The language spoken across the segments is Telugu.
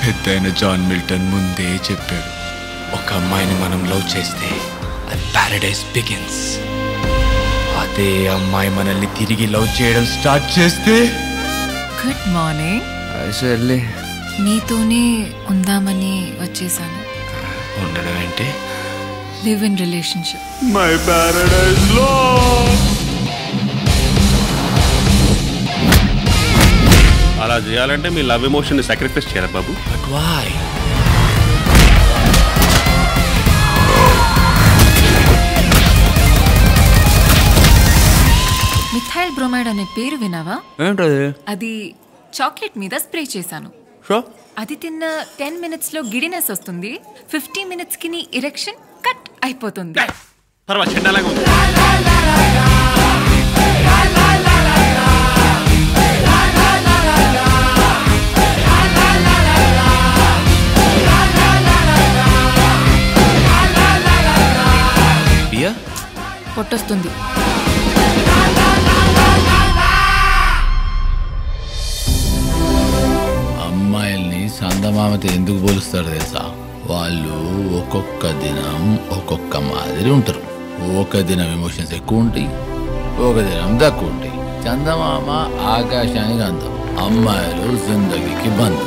పెద్దయిన జాన్ మిల్టన్ ముందే చెప్పాడు ఒక అమ్మాయిని మనం లవ్ చేస్తే అది ప్యారడైస్ బిగిన్స్ అదే అమ్మాయి మనల్ని తిరిగి లవ్ చేయడం స్టార్ట్ చేస్తే గుడ్ మార్నింగ్ సర్లే నీతోనే ఉందామని వచ్చేసాను ఉండడం ఏంటి live in relationship my paradise లో అలా చేయాలంటే మీ లవ్ ఎమోషన్ సాక్రిఫైస్ చేయాలి బాబు బట్ వై మిథైల్ బ్రోమైడ్ అనే పేరు వినావా ఏంటది అది చాక్లెట్ మీద స్ప్రే చేశాను షో అది తిన్న టెన్ మినిట్స్ లో గిడినెస్ వస్తుంది ఫిఫ్టీ మినిట్స్ కి నీ ఇరెక్షన్ కట్ అయిపోతుంది తర్వాత చెడ్డలాగా ఉంది బియా పొట్టొస్తుంది అమ్మాయిల్ని సందమామతో ఎందుకు పోలుస్తారు తెలుసా వాళ్ళు ఒక్కొక్క దినం ఒక్కొక్క మాదిరి ఉంటారు ఒక దినం ఎమోషన్స్ ఎక్కువ ఉంటాయి ఒక దినం తక్కువ ఉంటాయి చందమామ ఆకాశానికి అందం అమ్మాయిలు జిందగీకి బంధం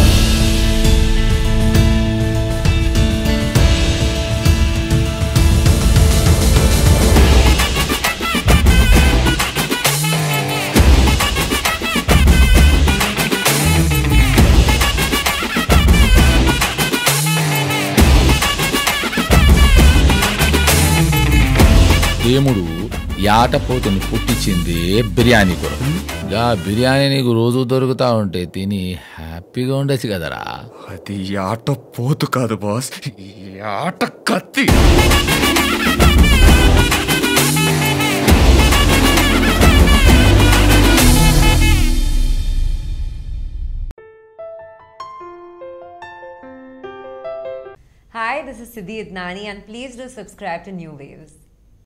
దేవుడు యాటపోతుని పుట్టించింది బిర్యానీ కొరకు గా బిర్యానీ నీకు రోజు దొరుకుతా ఉంటే తిని హ్యాపీగా ఉండొచ్చు కదరా అది ఆట పోతు కాదు బాస్ ఆట కత్తి Hi, this is Siddhi Idnani, and please do subscribe to New Waves.